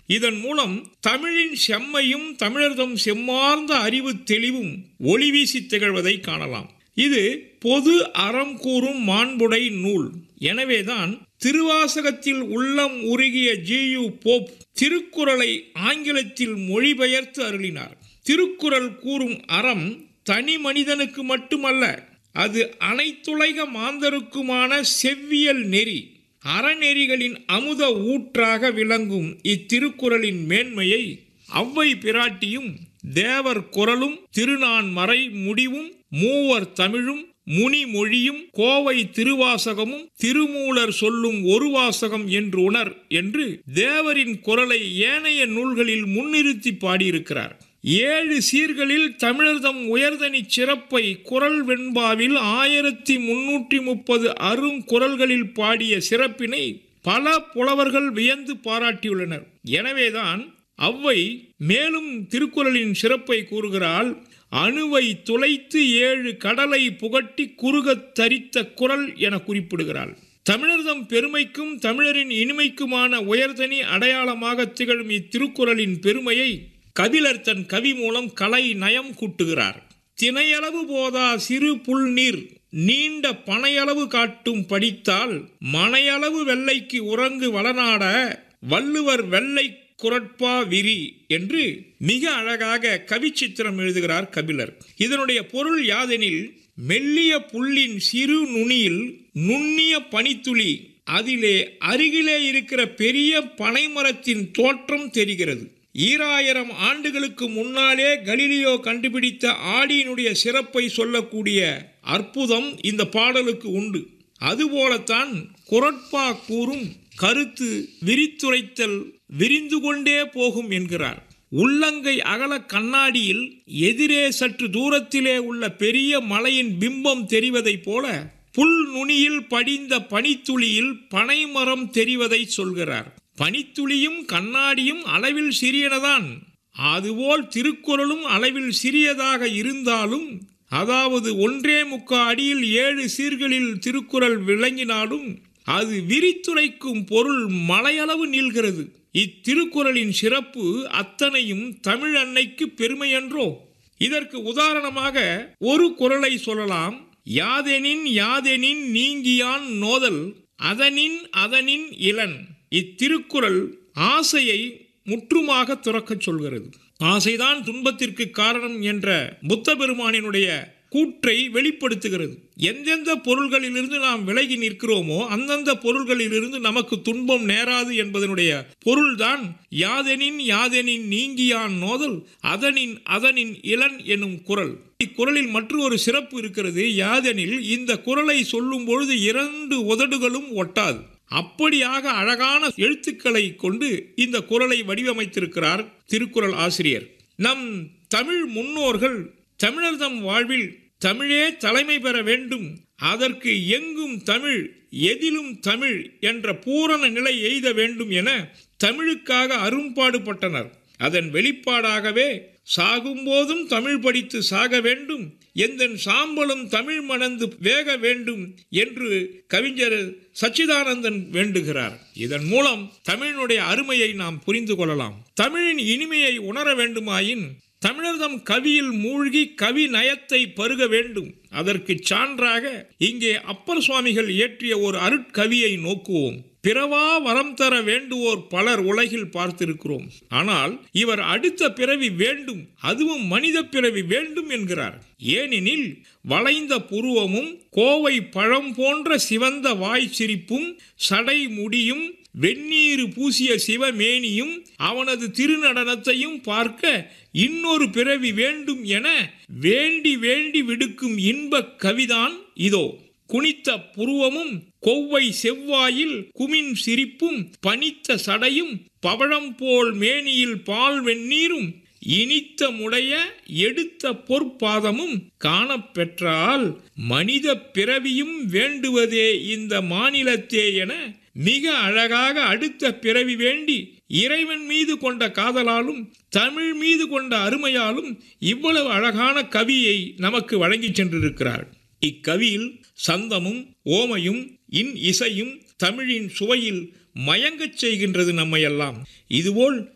இதன் மூலம் தமிழின் செம்மையும் தமிழர்தம் செம்மார்ந்த அறிவு தெளிவும் ஒளி வீசி திகழ்வதை காணலாம் இது பொது அறம் கூறும் மாண்புடை நூல் எனவேதான் திருவாசகத்தில் உள்ளம் உருகிய ஜியு போப் திருக்குறளை ஆங்கிலத்தில் மொழிபெயர்த்து அருளினார் திருக்குறள் கூறும் அறம் தனி மனிதனுக்கு மட்டுமல்ல அது அனைத்துலக மாந்தருக்குமான செவ்வியல் நெறி அறநெறிகளின் அமுத ஊற்றாக விளங்கும் இத்திருக்குறளின் மேன்மையை அவ்வை பிராட்டியும் தேவர் குரலும் திருநான் மறை முடிவும் மூவர் தமிழும் முனி மொழியும் கோவை திருவாசகமும் திருமூலர் சொல்லும் ஒரு வாசகம் என்று உணர் என்று தேவரின் குரலை ஏனைய நூல்களில் முன்னிறுத்தி பாடியிருக்கிறார் ஏழு சீர்களில் தமிழர்தம் உயர்தனி சிறப்பை குரல் வெண்பாவில் ஆயிரத்தி முன்னூற்றி முப்பது அருங்குரல்களில் பாடிய சிறப்பினை பல புலவர்கள் வியந்து பாராட்டியுள்ளனர் எனவேதான் அவ்வை மேலும் திருக்குறளின் சிறப்பை கூறுகிறாள் அணுவை துளைத்து ஏழு கடலை புகட்டி குறுகத் தரித்த குரல் என குறிப்பிடுகிறாள் தமிழர்தம் பெருமைக்கும் தமிழரின் இனிமைக்குமான உயர்தனி அடையாளமாக திகழும் இத்திருக்குறளின் பெருமையை கபிலர் தன் கவி மூலம் கலை நயம் கூட்டுகிறார் தினையளவு போதா சிறு புல் நீர் நீண்ட பனையளவு காட்டும் படித்தால் மனையளவு வெள்ளைக்கு உறங்கு வளநாட வள்ளுவர் வெள்ளை குரட்பா விரி என்று மிக அழகாக கவிச்சித்திரம் எழுதுகிறார் கபிலர் இதனுடைய பொருள் யாதெனில் மெல்லிய புல்லின் சிறு நுனியில் நுண்ணிய பனித்துளி அதிலே அருகிலே இருக்கிற பெரிய பனைமரத்தின் தோற்றம் தெரிகிறது ஈராயிரம் ஆண்டுகளுக்கு முன்னாலே கலிலியோ கண்டுபிடித்த ஆடியினுடைய சிறப்பை சொல்லக்கூடிய அற்புதம் இந்த பாடலுக்கு உண்டு அதுபோலத்தான் குரட்பா கூறும் கருத்து விரித்துரைத்தல் விரிந்து கொண்டே போகும் என்கிறார் உள்ளங்கை அகல கண்ணாடியில் எதிரே சற்று தூரத்திலே உள்ள பெரிய மலையின் பிம்பம் தெரிவதைப் போல புல் நுனியில் படிந்த பனித்துளியில் பனைமரம் தெரிவதை சொல்கிறார் பனித்துளியும் கண்ணாடியும் அளவில் சிறியனதான் அதுபோல் திருக்குறளும் அளவில் சிறியதாக இருந்தாலும் அதாவது ஒன்றே முக்கா அடியில் ஏழு சீர்களில் திருக்குறள் விளங்கினாலும் அது விரித்துரைக்கும் பொருள் மலையளவு நீள்கிறது இத்திருக்குறளின் சிறப்பு அத்தனையும் தமிழ் அன்னைக்கு பெருமையன்றோ இதற்கு உதாரணமாக ஒரு குறளை சொல்லலாம் யாதெனின் யாதெனின் நீங்கியான் நோதல் அதனின் அதனின் இளன் இத்திருக்குறள் ஆசையை முற்றுமாக துறக்கச் சொல்கிறது ஆசைதான் துன்பத்திற்கு காரணம் என்ற புத்த பெருமானினுடைய கூற்றை வெளிப்படுத்துகிறது எந்தெந்த பொருள்களிலிருந்து நாம் விலகி நிற்கிறோமோ அந்தந்த பொருள்களிலிருந்து நமக்கு துன்பம் நேராது என்பதனுடைய பொருள்தான் யாதெனின் யாதெனின் நீங்கியான் நோதல் அதனின் அதனின் இளன் எனும் குரல் இக்குறளில் மற்றொரு சிறப்பு இருக்கிறது யாதெனில் இந்த குரலை சொல்லும் பொழுது இரண்டு உதடுகளும் ஒட்டாது அப்படியாக அழகான எழுத்துக்களை கொண்டு இந்த குரலை வடிவமைத்திருக்கிறார் திருக்குறள் ஆசிரியர் நம் தமிழ் முன்னோர்கள் தமிழர்தம் வாழ்வில் தமிழே தலைமை பெற வேண்டும் அதற்கு எங்கும் தமிழ் எதிலும் தமிழ் என்ற பூரண நிலை எய்த வேண்டும் என தமிழுக்காக அரும்பாடுபட்டனர் அதன் வெளிப்பாடாகவே சாகும்போதும் தமிழ் படித்து சாக வேண்டும் எந்தன் சாம்பலும் தமிழ் மணந்து வேக வேண்டும் என்று கவிஞர் சச்சிதானந்தன் வேண்டுகிறார் இதன் மூலம் தமிழினுடைய அருமையை நாம் புரிந்து கொள்ளலாம் தமிழின் இனிமையை உணர வேண்டுமாயின் தமிழர்தம் கவியில் மூழ்கி கவி நயத்தை பருக வேண்டும் அதற்கு சான்றாக இங்கே அப்பர் சுவாமிகள் இயற்றிய ஒரு அருட்கவியை நோக்குவோம் பிறவா வரம் தர வேண்டுவோர் பலர் உலகில் பார்த்திருக்கிறோம் ஆனால் இவர் அடுத்த பிறவி வேண்டும் அதுவும் மனித பிறவி வேண்டும் என்கிறார் ஏனெனில் வளைந்த புருவமும் கோவை பழம் போன்ற சிவந்த வாய் சிரிப்பும் சடை முடியும் வெந்நீர் பூசிய சிவமேனியும் அவனது திருநடனத்தையும் பார்க்க இன்னொரு பிறவி வேண்டும் என வேண்டி வேண்டி விடுக்கும் இன்பக் கவிதான் இதோ குனித்த புருவமும் கொவ்வை செவ்வாயில் குமின் சிரிப்பும் பனித்த சடையும் பவழம் போல் மேனியில் பால் வெந்நீரும் இனித்த முடைய எடுத்த பொற்பாதமும் காணப்பெற்றால் மனித பிறவியும் வேண்டுவதே இந்த மாநிலத்தே என மிக அழகாக அடுத்த பிறவி வேண்டி இறைவன் மீது கொண்ட காதலாலும் தமிழ் மீது கொண்ட அருமையாலும் இவ்வளவு அழகான கவியை நமக்கு வழங்கிச் சென்றிருக்கிறார் இக்கவியில் சந்தமும் ஓமையும் இன் இசையும் தமிழின் சுவையில் மயங்கச் செய்கின்றது நம்மையெல்லாம் இதுபோல்